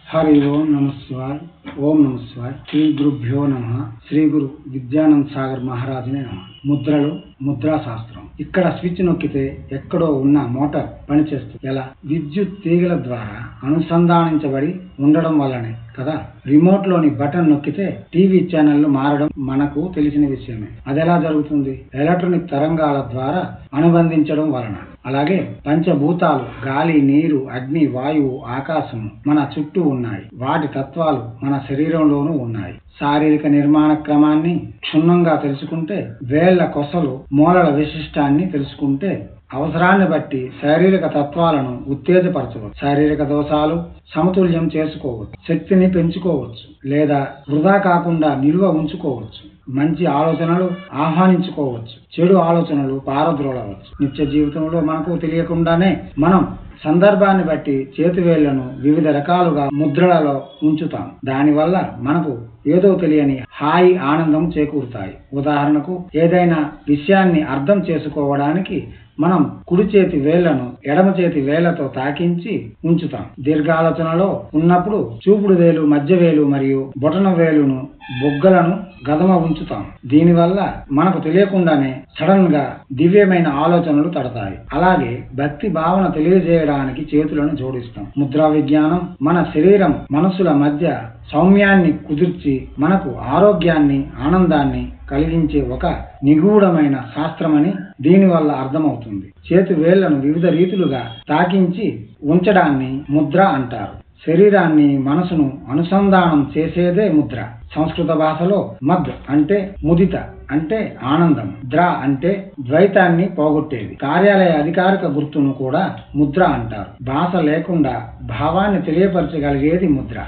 హరి ఓం నమ శివాయ్ ఓం నమ శివాయ్ శ్రీ గురుభ్యో నమ శ్రీ గురు విద్యానంద్ సాగర్ మహారాజునే నమ ముద్రలు ముద్రా శాస్త్రం ఇక్కడ స్విచ్ నొక్కితే ఎక్కడో ఉన్న మోటార్ పనిచేస్తుంది ఎలా విద్యుత్ తీగల ద్వారా అనుసంధానించబడి ఉండడం వల్లనే కదా రిమోట్ లోని బటన్ నొక్కితే టీవీ ఛానళ్లు మారడం మనకు తెలిసిన విషయమే అది ఎలా జరుగుతుంది ఎలక్ట్రానిక్ తరంగాల ద్వారా అనుబంధించడం వలన అలాగే పంచభూతాలు గాలి నీరు అగ్ని వాయువు ఆకాశం మన చుట్టూ ఉన్నాయి వాటి తత్వాలు మన శరీరంలోనూ ఉన్నాయి శారీరక నిర్మాణ క్రమాన్ని క్షుణ్ణంగా తెలుసుకుంటే వేళ్ల కొసలు మూలల విశిష్టాన్ని తెలుసుకుంటే అవసరాన్ని బట్టి శారీరక తత్వాలను ఉత్తేజపరచవచ్చు శారీరక దోషాలు సమతుల్యం చేసుకోవచ్చు శక్తిని పెంచుకోవచ్చు లేదా వృధా కాకుండా నిల్వ ఉంచుకోవచ్చు మంచి ఆలోచనలు ఆహ్వానించుకోవచ్చు చెడు ఆలోచనలు పారద్రోలవచ్చు నిత్య జీవితంలో మనకు తెలియకుండానే మనం సందర్భాన్ని బట్టి చేతివేళ్లను వివిధ రకాలుగా ముద్రలలో ఉంచుతాం దానివల్ల మనకు ఏదో తెలియని హాయి ఆనందం చేకూరుతాయి ఉదాహరణకు ఏదైనా విషయాన్ని అర్థం చేసుకోవడానికి మనం కుడి చేతి వేళ్లను ఎడమ చేతి వేళ్లతో తాకించి ఉంచుతాం దీర్ఘాలోచనలో ఉన్నప్పుడు చూపుడు వేలు మధ్య వేలు మరియు బొటన వేలును బొగ్గలను గదమ ఉంచుతాం దీనివల్ల మనకు తెలియకుండానే సడన్ గా దివ్యమైన ఆలోచనలు తడతాయి అలాగే భక్తి భావన తెలియజేయడానికి చేతులను జోడిస్తాం ముద్రా విజ్ఞానం మన శరీరం మనసుల మధ్య సౌమ్యాన్ని కుదిర్చి మనకు ఆరోగ్యాన్ని ఆనందాన్ని కలిగించే ఒక నిగూఢమైన శాస్త్రమని దీనివల్ల అర్థమవుతుంది చేతి వేళ్లను వివిధ రీతులుగా తాకించి ఉంచడాన్ని ముద్ర అంటారు శరీరాన్ని మనసును అనుసంధానం చేసేదే ముద్ర సంస్కృత భాషలో మద్ అంటే ముదిత అంటే ఆనందం ద్ర అంటే ద్వైతాన్ని పోగొట్టేది కార్యాలయ అధికారిక గుర్తును కూడా ముద్ర అంటారు భాష లేకుండా భావాన్ని తెలియపరచగలిగేది ముద్ర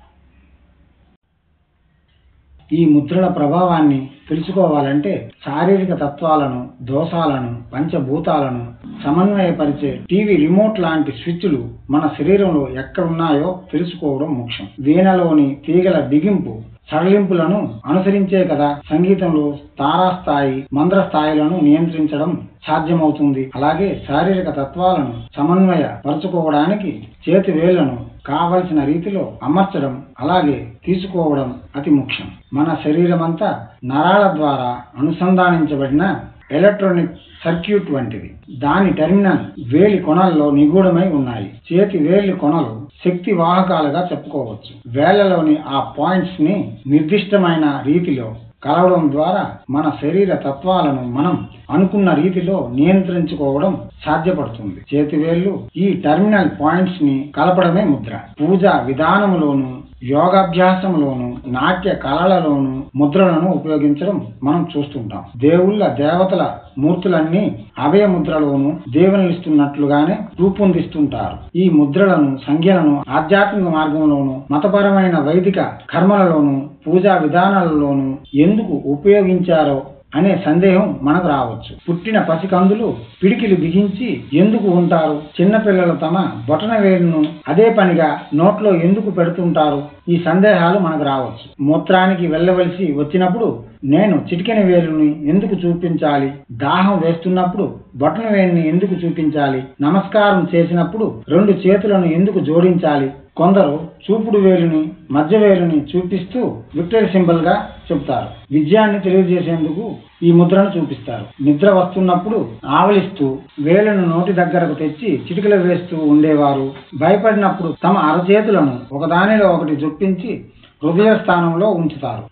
ఈ ముద్రల ప్రభావాన్ని తెలుసుకోవాలంటే శారీరక తత్వాలను దోషాలను పంచభూతాలను సమన్వయపరిచే టీవీ రిమోట్ లాంటి స్విచ్లు మన శరీరంలో ఎక్కడున్నాయో తెలుసుకోవడం ముఖ్యం వీణలోని తీగల బిగింపు సడలింపులను అనుసరించే కదా సంగీతంలో తారాస్థాయి మంద్ర స్థాయిలను నియంత్రించడం సాధ్యమవుతుంది అలాగే శారీరక తత్వాలను సమన్వయ పరచుకోవడానికి చేతి వేళ్లను కావలసిన రీతిలో అమర్చడం అలాగే తీసుకోవడం అతి ముఖ్యం మన శరీరమంతా నరాల ద్వారా అనుసంధానించబడిన ఎలక్ట్రానిక్ సర్క్యూట్ వంటిది దాని టెర్మినల్ వేలి కొనల్లో నిగూఢమై ఉన్నాయి చేతి వేలి కొనలు శక్తి వాహకాలుగా చెప్పుకోవచ్చు వేళ్లలోని ఆ పాయింట్స్ ని నిర్దిష్టమైన రీతిలో కలవడం ద్వారా మన శరీర తత్వాలను మనం అనుకున్న రీతిలో నియంత్రించుకోవడం సాధ్యపడుతుంది చేతివేళ్లు ఈ టెర్మినల్ పాయింట్స్ ని కలపడమే ముద్ర పూజ విధానములోను యోగాభ్యాసంలోను నాట్య కళలలోను ముద్రలను ఉపయోగించడం మనం చూస్తుంటాం దేవుళ్ళ దేవతల మూర్తులన్నీ అభయ ముద్రలోను దేవునిస్తున్నట్లుగానే రూపొందిస్తుంటారు ఈ ముద్రలను సంఖ్యలను ఆధ్యాత్మిక మార్గంలోను మతపరమైన వైదిక కర్మలలోను పూజా విధానాలలోను ఎందుకు ఉపయోగించారో అనే సందేహం మనకు రావచ్చు పుట్టిన పసికందులు పిడికిలు బిగించి ఎందుకు ఉంటారు చిన్నపిల్లలు తమ బొటన వేలును అదే పనిగా నోట్లో ఎందుకు పెడుతుంటారు ఈ సందేహాలు మనకు రావచ్చు మూత్రానికి వెళ్ళవలసి వచ్చినప్పుడు నేను చిటికెన వేలుని ఎందుకు చూపించాలి దాహం వేస్తున్నప్పుడు బొటన వేలుని ఎందుకు చూపించాలి నమస్కారం చేసినప్పుడు రెండు చేతులను ఎందుకు జోడించాలి కొందరు చూపుడు వేలుని మధ్య వేలుని చూపిస్తూ విక్టరీ సింబల్ గా చెబుతారు విజయాన్ని తెలియజేసేందుకు ఈ ముద్రను చూపిస్తారు నిద్ర వస్తున్నప్పుడు ఆవలిస్తూ వేలును నోటి దగ్గరకు తెచ్చి చిటికలు వేస్తూ ఉండేవారు భయపడినప్పుడు తమ అరచేతులను ఒకదానిలో ఒకటి జొప్పించి హృదయ స్థానంలో ఉంచుతారు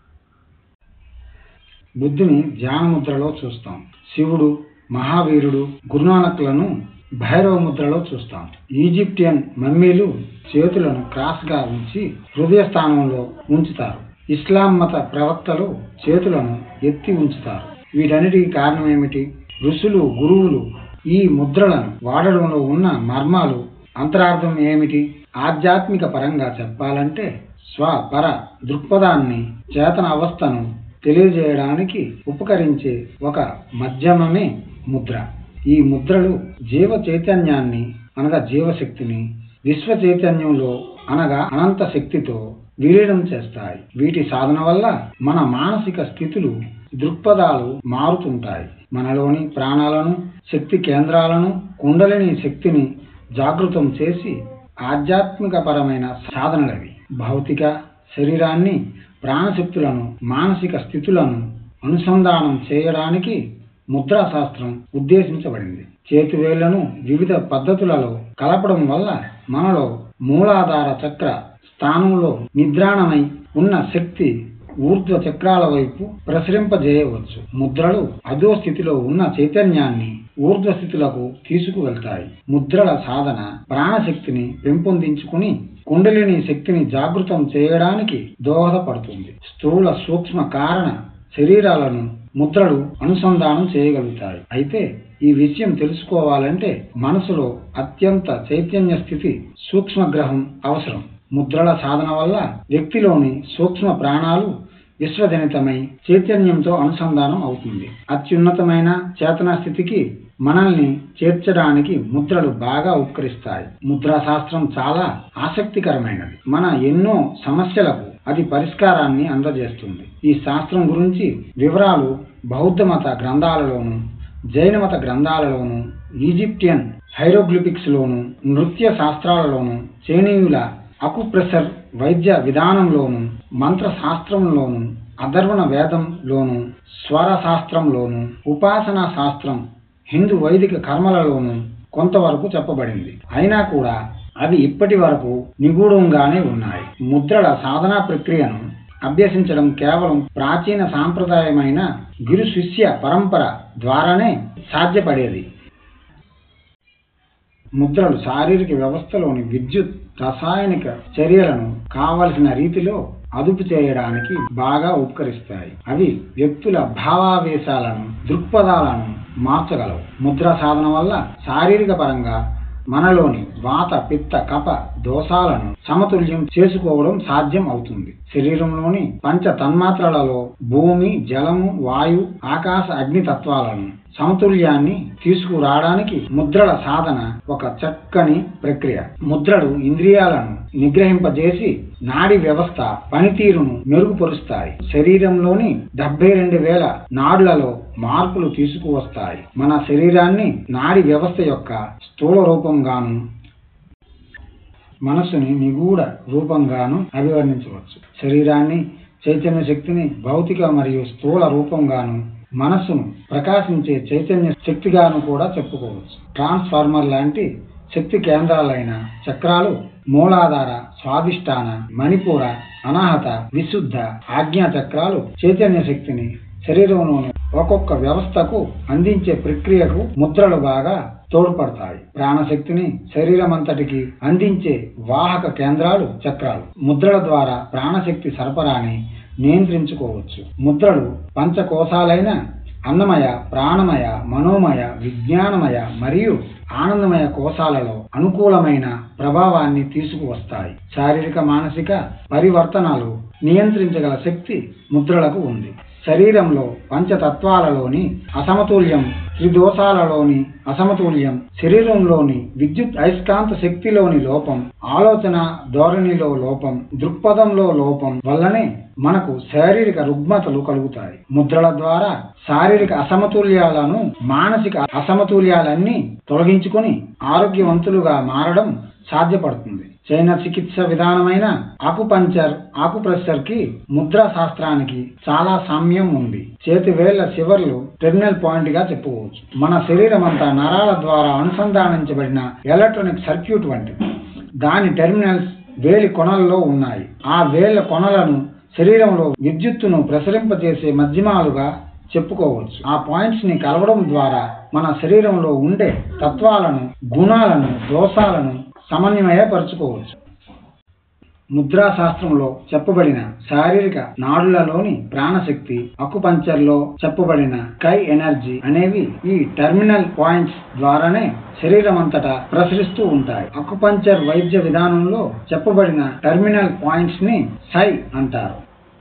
బుద్ధుని ధ్యాన ముద్రలో చూస్తాం శివుడు మహావీరుడు గురునానక్లను భైరవ ముద్రలో చూస్తాం ఈజిప్టియన్ మమ్మీలు చేతులను క్రాస్ గా ఉంచి హృదయ స్థానంలో ఉంచుతారు ఇస్లాం మత ప్రవక్తలు చేతులను ఎత్తి ఉంచుతారు వీటన్నిటికీ కారణం ఏమిటి ఋషులు గురువులు ఈ ముద్రలను వాడడంలో ఉన్న మర్మాలు అంతరార్థం ఏమిటి ఆధ్యాత్మిక పరంగా చెప్పాలంటే స్వ పర దృక్పథాన్ని చేతన అవస్థను తెలియజేయడానికి ఉపకరించే ఒక మధ్యమమే ముద్ర ఈ ముద్రలు జీవ చైతన్యాన్ని అనగా జీవశక్తిని విశ్వ చైతన్యంలో అనగా అనంత శక్తితో విలీనం చేస్తాయి వీటి సాధన వల్ల మన మానసిక స్థితులు దృక్పథాలు మారుతుంటాయి మనలోని ప్రాణాలను శక్తి కేంద్రాలను కుండలిని శక్తిని జాగృతం చేసి ఆధ్యాత్మికపరమైన సాధనలవి భౌతిక శరీరాన్ని ప్రాణశక్తులను మానసిక స్థితులను అనుసంధానం చేయడానికి ముద్రా శాస్త్రం ఉద్దేశించబడింది చేతివేళ్లను వివిధ పద్ధతులలో కలపడం వల్ల మనలో మూలాధార చక్ర స్థానంలో నిద్రాణమై ఉన్న శక్తి ఊర్ధ్వ చక్రాల వైపు ప్రసరింపజేయవచ్చు ముద్రలు అదో స్థితిలో ఉన్న చైతన్యాన్ని ఊర్ధ్వ స్థితులకు తీసుకువెళ్తాయి ముద్రల సాధన ప్రాణశక్తిని పెంపొందించుకుని కుండలిని శక్తిని జాగృతం చేయడానికి దోహదపడుతుంది స్థూల సూక్ష్మ కారణ శరీరాలను ముద్రలు అనుసంధానం చేయగలుగుతాయి అయితే ఈ విషయం తెలుసుకోవాలంటే మనసులో అత్యంత చైతన్య స్థితి సూక్ష్మగ్రహం అవసరం ముద్రల సాధన వల్ల వ్యక్తిలోని సూక్ష్మ ప్రాణాలు విశ్వజనితమై చైతన్యంతో అనుసంధానం అవుతుంది అత్యున్నతమైన చేతన స్థితికి మనల్ని చేర్చడానికి ముద్రలు బాగా ఉపకరిస్తాయి ముద్రా శాస్త్రం చాలా ఆసక్తికరమైనది మన ఎన్నో సమస్యలకు అది పరిష్కారాన్ని అందజేస్తుంది ఈ శాస్త్రం గురించి వివరాలు బౌద్ధ మత గ్రంథాలలోను జైన మత గ్రంథాలలోను ఈజిప్టియన్ హైరోగ్లిపిక్స్ లోను నృత్య శాస్త్రాలలోను చైనీయుల అకుప్రెషర్ వైద్య విధానంలోను మంత్ర శాస్త్రంలోను అధర్వణ వేదంలోను స్వర శాస్త్రంలోను ఉపాసనా శాస్త్రం హిందూ వైదిక కర్మలలోను కొంతవరకు చెప్పబడింది అయినా కూడా అవి ఇప్పటి వరకు నిగూఢంగానే ఉన్నాయి ముద్రల సాధనా ప్రక్రియను అభ్యసించడం కేవలం ప్రాచీన సాంప్రదాయమైన గురు శిష్య పరంపర ద్వారానే సాధ్యపడేది ముద్రలు శారీరక వ్యవస్థలోని విద్యుత్ రసాయనిక చర్యలను కావలసిన రీతిలో అదుపు చేయడానికి బాగా ఉపకరిస్తాయి అవి వ్యక్తుల భావావేశాలను దృక్పథాలను మార్చగలవు ముద్ర సాధన వల్ల శారీరక పరంగా మనలోని వాత పిత్త కప దోషాలను సమతుల్యం చేసుకోవడం సాధ్యం అవుతుంది శరీరంలోని పంచ తన్మాత్రలలో భూమి జలము వాయు ఆకాశ అగ్ని తత్వాలను సమతుల్యాన్ని తీసుకురావడానికి ముద్రల సాధన ఒక చక్కని ప్రక్రియ ముద్రలు ఇంద్రియాలను నిగ్రహింపజేసి నాడి వ్యవస్థ పనితీరును మెరుగుపరుస్తాయి శరీరంలోని డెబ్బై రెండు వేల నాడులలో మార్పులు తీసుకువస్తాయి మన శరీరాన్ని నాడి వ్యవస్థ యొక్క స్థూల రూపంగాను మనస్సుని నిగూఢ రూపంగాను అభివర్ణించవచ్చు శరీరాన్ని చైతన్య శక్తిని భౌతిక మరియు స్థూల రూపంగాను మనస్సును ప్రకాశించే చైతన్య శక్తిగాను కూడా చెప్పుకోవచ్చు ట్రాన్స్ఫార్మర్ లాంటి శక్తి కేంద్రాలైన చక్రాలు మూలాధార స్వాదిష్టాన మణిపూర అనాహత విశుద్ధ ఆజ్ఞా చక్రాలు చైతన్య శక్తిని శరీరంలోని ఒక్కొక్క వ్యవస్థకు అందించే ప్రక్రియకు ముద్రలు బాగా తోడ్పడతాయి ప్రాణశక్తిని శరీరం అంతటికి అందించే వాహక కేంద్రాలు చక్రాలు ముద్రల ద్వారా ప్రాణశక్తి సరఫరాని నియంత్రించుకోవచ్చు ముద్రలు పంచకోశాలైన అన్నమయ ప్రాణమయ మనోమయ విజ్ఞానమయ మరియు ఆనందమయ కోశాలలో అనుకూలమైన ప్రభావాన్ని తీసుకువస్తాయి శారీరక మానసిక పరివర్తనాలు నియంత్రించగల శక్తి ముద్రలకు ఉంది శరీరంలో పంచతత్వాలలోని అసమతుల్యం త్రిదోషాలలోని అసమతుల్యం శరీరంలోని విద్యుత్ అయస్కాంత శక్తిలోని లోపం ఆలోచన ధోరణిలో లోపం దృక్పథంలో లోపం వల్లనే మనకు శారీరక రుగ్మతలు కలుగుతాయి ముద్రల ద్వారా శారీరక అసమతుల్యాలను మానసిక అసమతుల్యాలన్నీ తొలగించుకొని ఆరోగ్యవంతులుగా మారడం సాధ్యపడుతుంది చైనా చికిత్స విధానమైన ఆకుపంచర్ ఆకుప్రెషర్ కి ముద్రా శాస్త్రానికి చాలా సామ్యం ఉంది చేతి వేళ్ల చివర్లు టెర్మినల్ పాయింట్ గా చెప్పుకోవచ్చు మన శరీరం అంతా నరాల ద్వారా అనుసంధానించబడిన ఎలక్ట్రానిక్ సర్క్యూట్ వంటిది దాని టెర్మినల్స్ వేలి కొనల్లో ఉన్నాయి ఆ వేళ్ల కొనలను శరీరంలో విద్యుత్తును ప్రసరింపజేసే మధ్యమాలుగా చెప్పుకోవచ్చు ఆ పాయింట్స్ ని కలవడం ద్వారా మన శరీరంలో ఉండే తత్వాలను గుణాలను దోషాలను సమన్వయపరచుకోవచ్చు ముద్రా శాస్త్రంలో చెప్పబడిన శారీరక నాడులలోని ప్రాణశక్తి అకుపంచర్లో చెప్పబడిన కై ఎనర్జీ అనేవి ఈ టెర్మినల్ పాయింట్స్ ద్వారానే శరీరం అంతటా ప్రసరిస్తూ ఉంటాయి అకుపంచర్ వైద్య విధానంలో చెప్పబడిన టెర్మినల్ పాయింట్స్ ని సై అంటారు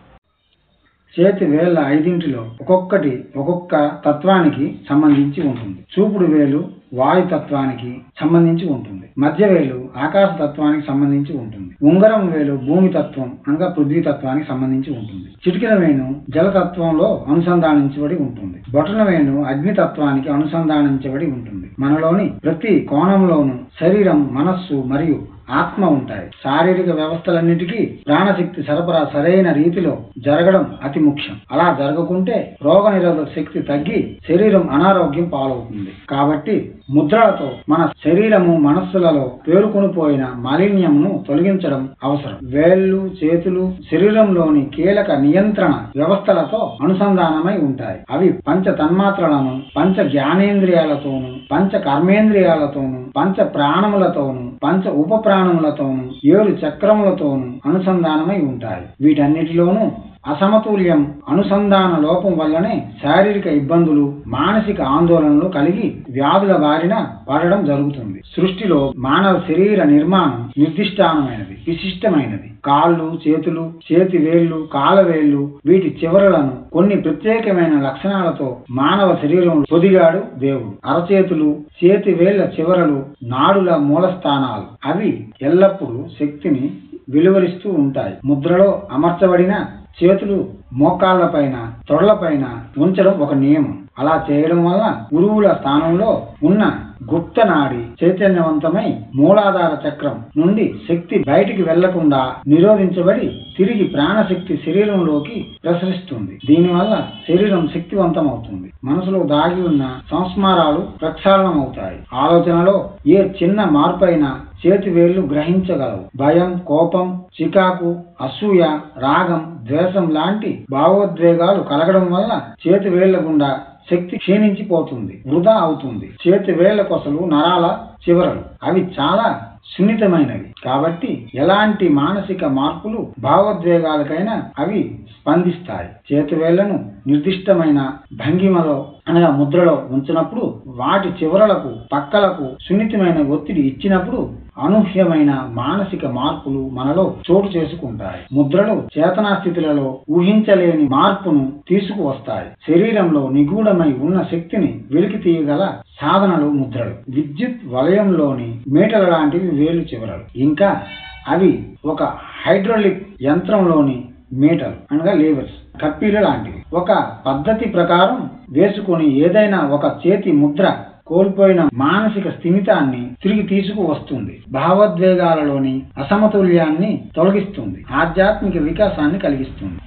చేతి వేళ్ల ఐదింటిలో ఒక్కొక్కటి ఒక్కొక్క తత్వానికి సంబంధించి ఉంటుంది చూపుడు వేలు వాయు తత్వానికి సంబంధించి ఉంటుంది మధ్య వేలు ఆకాశ తత్వానికి సంబంధించి ఉంటుంది ఉంగరం వేలు భూమి తత్వం అనగా పృథ్వీ తత్వానికి సంబంధించి ఉంటుంది చిటికిన వేణు జలతత్వంలో అనుసంధానించబడి ఉంటుంది బొటన వేణు అగ్ని తత్వానికి అనుసంధానించబడి ఉంటుంది మనలోని ప్రతి కోణంలోనూ శరీరం మనస్సు మరియు ఆత్మ ఉంటాయి శారీరక వ్యవస్థలన్నిటికీ ప్రాణశక్తి సరఫరా సరైన రీతిలో జరగడం అతి ముఖ్యం అలా జరగకుంటే రోగ నిరోధక శక్తి తగ్గి శరీరం అనారోగ్యం పాలవుతుంది కాబట్టి ముద్రలతో మన శరీరము మనస్సులలో పేరుకొనిపోయిన మాలిన్యమును తొలగించడం అవసరం వేళ్ళు చేతులు శరీరంలోని కీలక నియంత్రణ వ్యవస్థలతో అనుసంధానమై ఉంటాయి అవి పంచ తన్మాత్రలను పంచ జ్ఞానేంద్రియాలతోనూ పంచ కర్మేంద్రియాలతోనూ పంచ ప్రాణములతోనూ పంచ ఉప ప్రాణములతోనూ ఏడు చక్రములతోనూ అనుసంధానమై ఉంటాయి వీటన్నిటిలోనూ అసమతుల్యం అనుసంధాన లోపం వల్లనే శారీరక ఇబ్బందులు మానసిక ఆందోళనలు కలిగి వ్యాధుల బారిన పడడం జరుగుతుంది సృష్టిలో మానవ శరీర నిర్మాణం నిర్దిష్టానమైనది విశిష్టమైనది కాళ్ళు చేతులు చేతి వేళ్లు కాలవేళ్లు వీటి చివరలను కొన్ని ప్రత్యేకమైన లక్షణాలతో మానవ శరీరంలో పొదిగాడు దేవుడు అరచేతులు చేతి వేళ్ల చివరలు నాడుల మూలస్థానాలు అవి ఎల్లప్పుడూ శక్తిని వెలువరిస్తూ ఉంటాయి ముద్రలో అమర్చబడిన చేతులు మోకాళ్లపైన తొడలపైన ఉంచడం ఒక నియమం అలా చేయడం వల్ల గురువుల స్థానంలో ఉన్న గుప్త నాడి చైతన్యవంతమై మూలాధార చక్రం నుండి శక్తి బయటికి వెళ్లకుండా నిరోధించబడి తిరిగి ప్రాణశక్తి శరీరంలోకి ప్రసరిస్తుంది దీనివల్ల శరీరం శక్తివంతమవుతుంది మనసులో దాగి ఉన్న సంస్మారాలు ప్రక్షాళనమవుతాయి ఆలోచనలో ఏ చిన్న మార్పైనా చేతి వేళ్లు గ్రహించగలవు భయం కోపం చికాకు అసూయ రాగం ద్వేషం లాంటి భావోద్వేగాలు కలగడం వల్ల చేతి వేళ్ల గుండా శక్తి క్షీణించిపోతుంది వృధా అవుతుంది చేతి వేళ్ల కొసలు నరాల చివరలు అవి చాలా సున్నితమైనవి కాబట్టి ఎలాంటి మానసిక మార్పులు భావోద్వేగాలకైనా అవి స్పందిస్తాయి చేతివేళ్లను నిర్దిష్టమైన భంగిమలో అనగా ముద్రలో ఉంచినప్పుడు వాటి చివరలకు పక్కలకు సున్నితమైన ఒత్తిడి ఇచ్చినప్పుడు అనూహ్యమైన మానసిక మార్పులు మనలో చోటు చేసుకుంటాయి ముద్రలు చేతనా స్థితులలో ఊహించలేని మార్పును తీసుకువస్తాయి శరీరంలో నిగూఢమై ఉన్న శక్తిని వెలికి తీయగల సాధనలు ముద్రలు విద్యుత్ వలయంలోని మీటల లాంటివి వేలు చివరలు ఇంకా అవి ఒక హైడ్రాలిక్ యంత్రంలోని మీటలు అనగా లేవర్స్ కప్పీలు లాంటివి ఒక పద్ధతి ప్రకారం వేసుకొని ఏదైనా ఒక చేతి ముద్ర కోల్పోయిన మానసిక స్థిమితాన్ని తిరిగి తీసుకువస్తుంది భావోద్వేగాలలోని అసమతుల్యాన్ని తొలగిస్తుంది ఆధ్యాత్మిక వికాసాన్ని కలిగిస్తుంది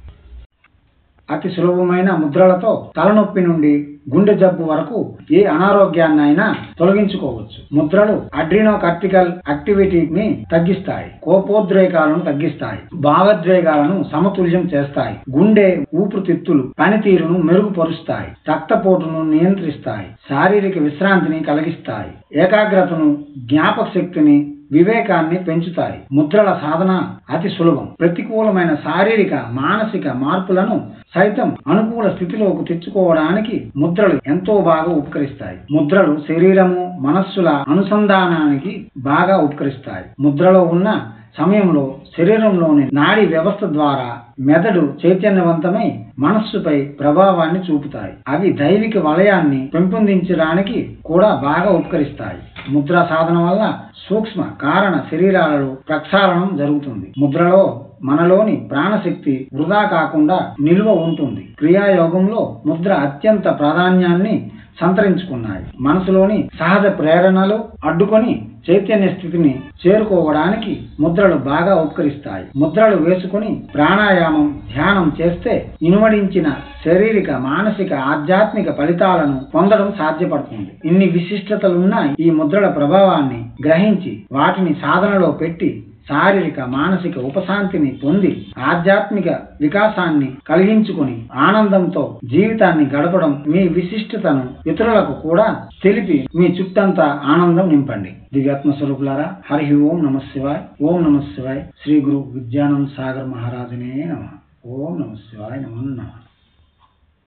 అతి సులభమైన ముద్రలతో తలనొప్పి నుండి గుండె జబ్బు వరకు ఏ అనారోగ్యాన్నైనా తొలగించుకోవచ్చు ముద్రలు అడ్రినో కార్టికల్ యాక్టివిటీని తగ్గిస్తాయి కోపోద్రేకాలను తగ్గిస్తాయి భావోద్వేగాలను సమతుల్యం చేస్తాయి గుండె ఊపిరితిత్తులు పనితీరును మెరుగుపరుస్తాయి రక్తపోటును నియంత్రిస్తాయి శారీరక విశ్రాంతిని కలిగిస్తాయి ఏకాగ్రతను జ్ఞాపక శక్తిని వివేకాన్ని పెంచుతాయి ముద్రల సాధన అతి సులభం ప్రతికూలమైన శారీరక మానసిక మార్పులను సైతం అనుకూల స్థితిలోకి తెచ్చుకోవడానికి ముద్రలు ఎంతో బాగా ఉపకరిస్తాయి ముద్రలు శరీరము మనస్సుల అనుసంధానానికి బాగా ఉపకరిస్తాయి ముద్రలో ఉన్న సమయంలో శరీరంలోని నాడీ వ్యవస్థ ద్వారా మెదడు చైతన్యవంతమై మనస్సుపై ప్రభావాన్ని చూపుతాయి అవి దైవిక వలయాన్ని పెంపొందించడానికి కూడా బాగా ఉపకరిస్తాయి ముద్ర సాధన వల్ల సూక్ష్మ కారణ శరీరాలలో ప్రక్షాళనం జరుగుతుంది ముద్రలో మనలోని ప్రాణశక్తి వృధా కాకుండా నిల్వ ఉంటుంది క్రియాయోగంలో ముద్ర అత్యంత ప్రాధాన్యాన్ని సంతరించుకున్నాయి మనసులోని సహజ ప్రేరణలు అడ్డుకొని చైతన్య స్థితిని చేరుకోవడానికి ముద్రలు బాగా ఉపకరిస్తాయి ముద్రలు వేసుకుని ప్రాణాయామం ధ్యానం చేస్తే ఇనుమడించిన శారీరక మానసిక ఆధ్యాత్మిక ఫలితాలను పొందడం సాధ్యపడుతుంది ఇన్ని విశిష్టతలున్న ఈ ముద్రల ప్రభావాన్ని గ్రహించి వాటిని సాధనలో పెట్టి శారీరక మానసిక ఉపశాంతిని పొంది ఆధ్యాత్మిక వికాసాన్ని కలిగించుకుని ఆనందంతో జీవితాన్ని గడపడం మీ విశిష్టతను ఇతరులకు కూడా తెలిపి మీ చుట్టంతా ఆనందం నింపండి దివ్యాత్మ స్వరూపులారా హరి ఓం నమ శివాయ్ ఓం నమ శివాయ్ శ్రీ గురు విద్యానంద్ సాగర్ మహారాజునే నమ ఓం నమ శివాయ్ నమో నమ